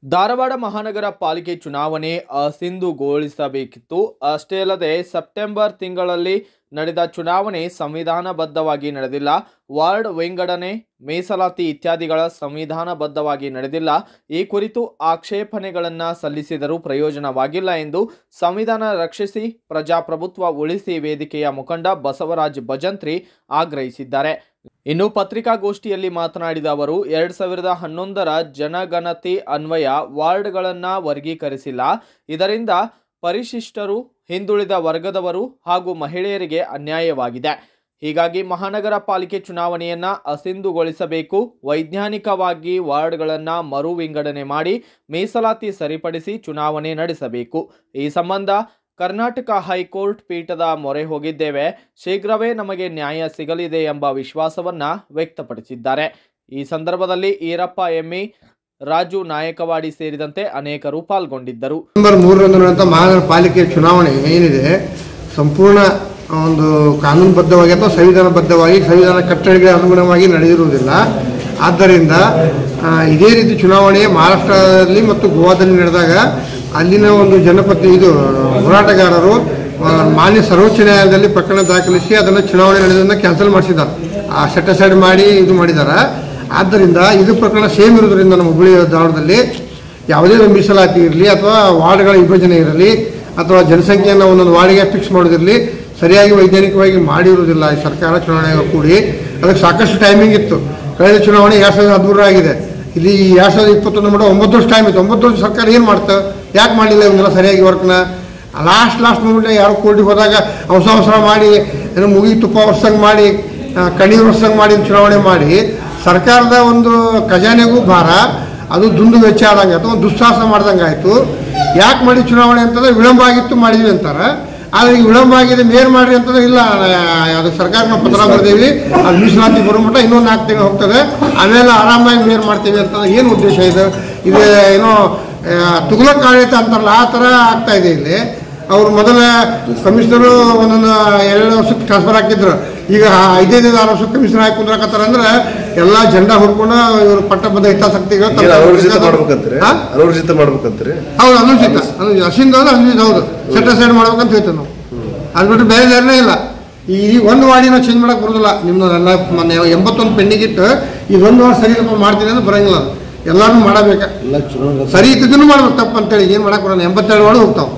ಧಾರವಾಡ ಮಹಾನಗರ ಪಾಲಿಕೆ ಚುನಾವಣೆ ಅಸಿಂಧುಗೊಳಿಸಬೇಕಿತ್ತು ಅಷ್ಟೇ ಅಲ್ಲದೆ ಸೆಪ್ಟೆಂಬರ್ ತಿಂಗಳಲ್ಲಿ ನಡೆದ ಚುನಾವಣೆ ಸಂವಿಧಾನಬದ್ಧವಾಗಿ ನಡೆದಿಲ್ಲ ವಾರ್ಡ್ ವಿಂಗಡಣೆ ಮೀಸಲಾತಿ ಇತ್ಯಾದಿಗಳ ಸಂವಿಧಾನಬದ್ಧವಾಗಿ ನಡೆದಿಲ್ಲ ಈ ಕುರಿತು ಆಕ್ಷೇಪಣೆಗಳನ್ನು ಸಲ್ಲಿಸಿದರೂ ಪ್ರಯೋಜನವಾಗಿಲ್ಲ ಎಂದು ಸಂವಿಧಾನ ರಕ್ಷಿಸಿ ಪ್ರಜಾಪ್ರಭುತ್ವ ಉಳಿಸಿ ವೇದಿಕೆಯ ಮುಖಂಡ ಬಸವರಾಜ್ ಭಜಂತ್ರಿ ಆಗ್ರಹಿಸಿದ್ದಾರೆ ಇನ್ನು ಪತ್ರಿಕಾಗೋಷ್ಠಿಯಲ್ಲಿ ಮಾತನಾಡಿದ ಅವರು ಎರಡ್ ಸಾವಿರದ ಹನ್ನೊಂದರ ಜನಗಣತಿ ಅನ್ವಯ ವಾರ್ಡ್ಗಳನ್ನು ವರ್ಗೀಕರಿಸಿಲ್ಲ ಇದರಿಂದ ಪರಿಶಿಷ್ಟರು ಹಿಂದುಳಿದ ವರ್ಗದವರು ಹಾಗೂ ಮಹಿಳೆಯರಿಗೆ ಅನ್ಯಾಯವಾಗಿದೆ ಹೀಗಾಗಿ ಮಹಾನಗರ ಪಾಲಿಕೆ ಚುನಾವಣೆಯನ್ನ ಅಸಿಂಧುಗೊಳಿಸಬೇಕು ವೈಜ್ಞಾನಿಕವಾಗಿ ವಾರ್ಡ್ಗಳನ್ನು ಮರು ವಿಂಗಡಣೆ ಮಾಡಿ ಮೀಸಲಾತಿ ಸರಿಪಡಿಸಿ ಚುನಾವಣೆ ನಡೆಸಬೇಕು ಈ ಸಂಬಂಧ ಕರ್ನಾಟಕ ಹೈಕೋರ್ಟ್ ಪೀಠದ ಮೊರೆ ಹೋಗಿದ್ದೇವೆ ಶೀಘ್ರವೇ ನಮಗೆ ನ್ಯಾಯ ಸಿಗಲಿದೆ ಎಂಬ ವಿಶ್ವಾಸವನ್ನ ವ್ಯಕ್ತಪಡಿಸಿದ್ದಾರೆ ಈ ಸಂದರ್ಭದಲ್ಲಿ ಈರಪ್ಪ ಎಮ್ಮಿ ರಾಜು ನಾಯಕವಾಡಿ ಸೇರಿದಂತೆ ಅನೇಕರು ಪಾಲ್ಗೊಂಡಿದ್ದರು ನವೆಂಬರ್ ಮೂರರಂದು ನಡೆದಂಥ ಮಹಾನಗರ ಪಾಲಿಕೆ ಚುನಾವಣೆ ಏನಿದೆ ಸಂಪೂರ್ಣ ಒಂದು ಕಾನೂನುಬದ್ಧವಾಗಿ ಅಥವಾ ಸಂವಿಧಾನಬದ್ಧವಾಗಿ ಸಂವಿಧಾನ ಕಟ್ಟಳೆಗೆ ಅನುಗುಣವಾಗಿ ನಡೆದಿರುವುದಿಲ್ಲ ಆದ್ದರಿಂದ ಆ, ಇದೇ ರೀತಿ ಚುನಾವಣೆ ಮಹಾರಾಷ್ಟ್ರದಲ್ಲಿ ಮತ್ತು ಗೋವಾದಲ್ಲಿ ನಡೆದಾಗ ಅಲ್ಲಿನ ಒಂದು ಜನಪತಿ ಇದು ಹೋರಾಟಗಾರರು ಆ, ಮಾನ್ಯ ಸರ್ವೋಚ್ಚ ನ್ಯಾಯಾಲಯದಲ್ಲಿ ಪ್ರಕರಣ ದಾಖಲಿಸಿ ಅದನ್ನು ಚುನಾವಣೆ ನಡೆಯೋದನ್ನು ಕ್ಯಾನ್ಸಲ್ ಮಾಡಿಸಿದ್ದಾರೆ ಆ ಸೆಟ್ ಅಸೈಡ್ ಮಾಡಿ ಇದು ಮಾಡಿದ್ದಾರೆ ಆದ್ದರಿಂದ ಇದು ಪ್ರಕರಣ ಸೇಮ್ ಇರೋದ್ರಿಂದ ನಮ್ಮ ಹುಬ್ಬಳ್ಳಿ ಧಾರವಾಡದಲ್ಲಿ ಯಾವುದೇ ಒಂದು ಮೀಸಲಾತಿ ಇರಲಿ ಅಥವಾ ವಾರ್ಡ್ಗಳ ವಿಭಜನೆ ಇರಲಿ ಅಥವಾ ಜನಸಂಖ್ಯೆಯನ್ನು ಒಂದೊಂದು ವಾರ್ಡ್ಗೆ ಫಿಕ್ಸ್ ಮಾಡೋದಿರಲಿ ಸರಿಯಾಗಿ ವೈಜ್ಞಾನಿಕವಾಗಿ ಮಾಡಿರುವುದಿಲ್ಲ ಈ ಸರ್ಕಾರ ಚುನಾವಣೆ ಕೂಡಿ ಅದಕ್ಕೆ ಸಾಕಷ್ಟು ಟೈಮಿಂಗ್ ಇತ್ತು ಕಳೆದ ಚುನಾವಣೆ ಎರಡು ಸಾವಿರದ ಹದಿಮೂರು ಆಗಿದೆ ಇಲ್ಲಿ ಎರಡು ಸಾವಿರದ ಇಪ್ಪತ್ತೊಂದು ಮಾಡೋ ಒಂಬತ್ತು ವರ್ಷ ಟೈಮ್ ಇತ್ತು ಒಂಬತ್ತು ವರ್ಷ ಸರ್ಕಾರ ಏನು ಮಾಡ್ತಾ ಯಾಕೆ ಮಾಡಲಿಲ್ಲ ಇವನ್ನೆಲ್ಲ ಸರಿಯಾಗಿ ವರ್ಕ್ನ ಲಾಸ್ಟ್ ಲಾಸ್ಟ್ ಮೂಮೆಂಟ್ ಯಾರು ಕೋರ್ಟಿಗೆ ಹೋದಾಗ ಅವಸರ ಅವಸರ ಮಾಡಿ ಏನೋ ಮುಗಿ ತುಪ್ಪ ವರ್ಷಂಗೆ ಮಾಡಿ ಆ, ಕಣ್ಣೀರು ವರ್ಷಂಗೆ ಮಾಡಿ ಚುನಾವಣೆ ಮಾಡಿ ಸರ್ಕಾರದ ಒಂದು ಖಜಾನೆಗೂ ಭಾರ ಅದು ದುಂದು ವೆಚ್ಚ ಆದಂಗೆ ಆಯ್ತು ಒಂದು ದುಸ್ಸಾಹಸ ಮಾಡ್ದಂಗೆ ಆಯಿತು ಯಾಕೆ ಮಾಡಿ ಚುನಾವಣೆ ಅಂತಂದ್ರೆ ವಿಳಂಬ ಆಗಿತ್ತು ಮಾಡಿದ್ವಿ ಅಂತಾರೆ ಆದರೆ ಈಗ ವಿಳಂಬ ಆಗಿದೆ ಮೇರ್ ಮಾಡ್ರಿ ಅಂತಂದ್ರೆ ಇಲ್ಲ ಅದು ಸರ್ಕಾರ ನಾವು ಪತ್ರ ಬರ್ದೇವಿ ಅದು ಮೀಸಲಾತಿ ಬರೋ ಮಟ್ಟ ಇನ್ನೊಂದು ನಾಲ್ಕು ತಿಂಗಳು ಹೋಗ್ತದೆ ಆಮೇಲೆ ಆರಾಮಾಗಿ ಮೇರ್ ಮಾಡ್ತೀವಿ ಅಂತಂದ್ರೆ ಏನು ಉದ್ದೇಶ ಇದು ಇದು ಏನೋ ಆ, ತುಗ್ಲಕ್ ಆಡಳಿತ ಅಂತಾರಲ್ಲ ಆ ಥರ ಆಗ್ತಾ ಇದೆ ಇಲ್ಲಿ ಅವ್ರು ಮೊದಲ ಕಮಿಷನರು ಒಂದೊಂದು ಎರಡು ವರ್ಷಕ್ಕೆ ಟ್ರಾನ್ಸ್ಫರ್ ಹಾಕಿದ್ರು ಈಗ ಐದೈದು ಆರು ವರ್ಷಕ್ಕೆ ಕಮಿಷನರ್ ಹಾಕಿ ಕುಂದ್ರಾಕತ್ತಾರ ಅಂದ್ರೆ ಎಲ್ಲ ಜೆಂಡಾ ಹುಡ್ಕೊಂಡು ಇವರು ಪಟ್ಟಬದ್ಧ ಹಿತಾಸಕ್ತಿಗಳು ತಮ್ಮ- ಏನ್ ಅನೂರ್ಜಿತ ಮಾಡ್ಬೇಕಂತೀರಿ ಹಾ? ಅನೂರ್ಜಿತ ಮಾಡ್ಬೇಕಂತೀರಿ ಹೌದು ಅನುಚಿತ ಅನುಚಿತ ಅಸಿಂದ ಹೌದು ಅನುಚಿತ ಹೌದು ಸೆಟ್ ಸೈಡ್ ಮಾಡ್ಬೇಕಂತ ಹೇಳ್ತೇವೆ ನಾವು ಅದು ಬಿಟ್ಟು ಬೇರೆ ಬೇರೆನೇ ಇಲ್ಲ ಈ ಒಂದು ವಾಡಿ ನಾವು ಚೇಂಜ್ ಮಾಡಕ್ಕೆ ಬರೋದಿಲ್ಲ ನಿಮ್ದು ಎಲ್ಲ ಮೊನ್ನೆ ಎಂಬತ್ತೊಂದು ಪೆಂಡಿಂಗ್ ಇಟ್ಟು ಇದೊಂದು ವಾರ ಸರಿ ಇಲ್ಲಪ್ಪ ಮಾಡ್ತೀನಿ ಅಂದ್ರೆ ಬರಂಗಿಲ್ಲ ಅದು ಎಲ್ಲರೂ ಮಾಡಬೇಕ ಎಲ್ಲ ಚುನಾವಣೆ ಸರಿ ಇದ್ದದನ್ನು ಮಾಡ್ಬೇಕು ತಪ್ಪು ಅಂತೇಳಿ ಏನು ಮಾಡಕ್ಕೆ ಬರೋಲ್ಲ ಎಂಬತ್ತೆರಡು ವಾರ್ಡ್ ಹೋಗ್ತಾವೆ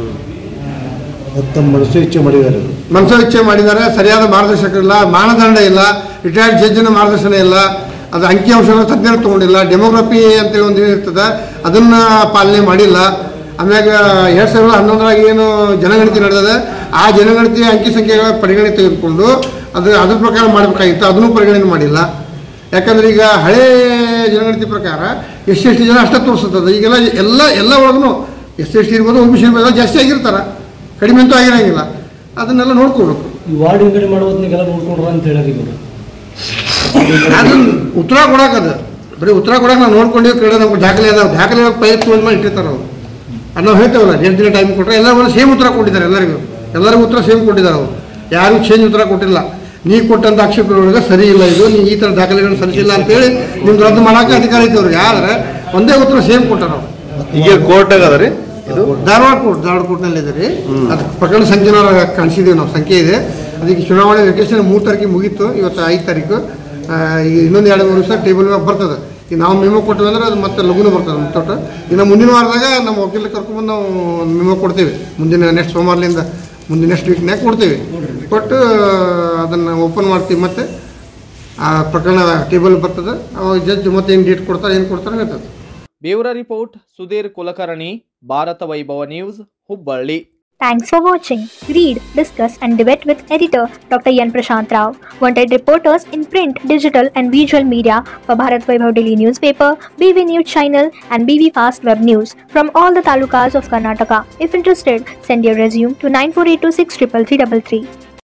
ತಮ್ಮ ಮನಸ್ಸು ಇಚ್ಛೆ ಮಾಡಿದ್ದಾರೆ ಮನಸ್ಸು ಇಚ್ಛೆ ಮಾಡಿದ್ದಾರೆ ಸರಿಯಾದ ಮಾರ್ಗದರ್ಶಕ ಇಲ್ಲ ಮಾನದಂಡ ಇಲ್ಲ ರಿಟೈರ್ಡ್ ಜಡ್ಜಿನ ಮಾರ್ಗದರ್ಶನ ಇಲ್ಲ ಅದು ಅಂಕಿಅಂಶಗಳು ತಜ್ಞರು ತಗೊಂಡಿಲ್ಲ ಡೆಮೋಗ್ರಫಿ ಅಂತೇಳಿ ಒಂದು ಇರ್ತದೆ ಅದನ್ನು ಪಾಲನೆ ಮಾಡಿಲ್ಲ ಆಮ್ಯಾಗ ಎರಡು ಸಾವಿರದ ಹನ್ನೊಂದರಾಗ ಏನು ಜನಗಣತಿ ನಡೆದಿದೆ ಆ ಜನಗಣತಿ ಅಂಕಿ ಸಂಖ್ಯೆಗಳ ಪರಿಗಣನೆ ತೆಗೆದುಕೊಂಡು ಅದು ಅದ್ರ ಪ್ರಕಾರ ಮಾಡಬೇಕಾಗಿತ್ತು ಅದನ್ನು ಪರಿಗಣನೆ ಮಾಡಿಲ್ಲ ಯಾಕಂದ್ರೆ ಈಗ ಹಳೇ ಜನಗಣತಿ ಪ್ರಕಾರ ಎಷ್ಟು ಎಷ್ಟು ಜನ ಅಷ್ಟೇ ತೋರಿಸ್ತದೆ ಈಗೆಲ್ಲ ಎಲ್ಲ ಎಲ್ಲ ಒಳಗೂ ಎಷ್ಟು ಎಷ್ಟು ಇರ್ಬೋದು ಒಬ್ಬ ಇರ್ಬೋದು ಎಲ್ಲ ಜಾಸ್ತಿ ಆಗಿರ್ತಾರೆ ಕಡಿಮೆ ಅಂತೂ ಆಗಿರಂಗಿಲ್ಲ ಅದನ್ನೆಲ್ಲ ನೋಡ್ಕೋಬೇಕು ಈ ವಾರ್ಡ್ ವಿಂಗಡಣೆ ಮಾಡೋದನ್ನೆಲ್ಲ ನೋಡ್ಕೊಂಡ್ರ ಅಂತ ಹೇಳಿದ್ರು ಇವರು ಅದನ್ನ ಉತ್ತರ ಕೊಡಕ್ಕದು ಬರೀ ಉತ್ತರ ಕೊಡಕ್ಕೆ ನಾವು ನೋಡ್ಕೊಂಡಿವಿ ಕಡೆ ನಮ್ಗೆ ದಾಖಲೆ ಅದಾವ ದಾಖಲೆ ಪೈಪ್ ಕ್ಲೋಸ್ ಮಾಡಿ ಇಟ್ಟಿರ್ತಾರೆ ಅವ್ರು ಅದು ನಾವು ಹೇಳ್ತೇವಲ್ಲ ಎರಡು ದಿನ ಟೈಮ್ ಕೊಟ್ಟರೆ ಎಲ್ಲ ಒಂದು ಸೇಮ್ ಉತ್ತರ ಕೊಟ್ಟಿದ್ದಾರೆ ಎಲ್ಲರಿಗೂ ಎಲ್ಲರಿಗೂ ಉತ್ತರ ಸೇಮ್ ಕೊಟ್ಟಿದ್ದಾರೆ ಅವರು ಯಾರಿಗೂ ಚೇಂಜ್ ಉತ್ತರ ಕೊಟ್ಟಿಲ್ಲ ನೀ ಕೊಟ್ಟಂತ ಆಕ್ಷೇಪಣೆಯೊಳಗೆ ಸರಿ ಇಲ್ಲ ಇದು ನೀ ಈ ಥರ ದಾಖಲೆಗಳನ್ನು ಸಲ್ಲಿಸಿಲ್ಲ ಅಂತೇಳಿ ನಿಮ್ಗೆ ರದ್ದು ಮಾಡೋಕೆ ಅಧಿಕಾರ ಐತೆ ಅವ್ರಿಗೆ ಆದ್ರೆ ಒಂದೇ ಉತ್ತರ ಸೇಮ್ ಕೊಟ್ಟಾರ ಅವ್ರು ಈಗ ಕೋರ್ಟ್ ಆಗದ ರೀ ಇದು ಧಾರವಾಡ ಕೋರ್ಟ್ ಧಾರವಾಡ ಕೋರ್ಟ್ನಲ್ಲಿ ಇದೆ ರೀ ಅದಕ್ಕೆ ಪ್ರಕರಣ ಸಂಖ್ಯೆ ನಾವು ಕಾಣಿಸಿದ್ದೀವಿ ನಾವು ಸಂಖ್ಯೆ ಇದೆ ಅದಕ್ಕೆ ಚುನಾವಣೆ ವೆಕೇಶನ್ ಮೂರು ತಾರೀಕಿಗೆ ಮುಗೀತು ಇವತ್ತು ಐದು ತಾರೀಕು ಆ, ಈಗ ಇನ್ನೊಂದು ಎರಡು ಮೂರು ದಿವಸ ಟೇಬಲ್ ಮ್ಯಾಗ ಬರ್ತದೆ ಈಗ ನಾವು ಮೆಮೊ ಕೊಟ್ಟಿವಿ ಅಂದ್ರೆ ಅದು ಮತ್ತೆ ಲಘುನ ಬರ್ತದೆ ನಮ್ಮ ತೊಟ್ಟು ಇನ್ನು ಮುಂದಿನ ವಾರದಾಗ ನಮ್ಮ ವಕೀಲ ಕರ್ಕೊಂಡ್ಬಂದು ನಾವು ಮೆಮೊ ಕೊಡ್ತೀವಿ ಮುಂದಿನ ನೆಕ್ಸ್ಟ್ ಸೋಮವಾರದಿಂದ ಮುಂದಿನ ನೆಕ್ಸ್ಟ್ ವೀಕ್ನಾಗ ಕೊಡ್ತೀವಿ ಕೊಟ್ಟು ಅದನ್ನು ಓಪನ್ ಮಾಡ್ತೀವಿ ಮತ್ತೆ ಆ ಪ್ರಕರಣ ಟೇಬಲ್ ಬರ್ತದೆ ಅವಾಗ ಜಡ್ಜ್ ಮತ್ತೆ ಏನು ಡೇಟ್ ಕೊಡ್ತಾರೆ ಏನು ಕೊಡ್ತಾರೆ ಹೇಳ್ತದೆ bureau report Sudhir Kulkarni Bharata Vaibhava news Hubballi Thanks for watching. Read, discuss, and debate with editor Dr. Yan Prashant Rao. Wanted reporters in print, digital, and visual media for Bharat Vaibhav Daily Newspaper, BV News Channel, and BV Fast Web News from all the talukas of Karnataka. If interested, send your resume to 9482633333.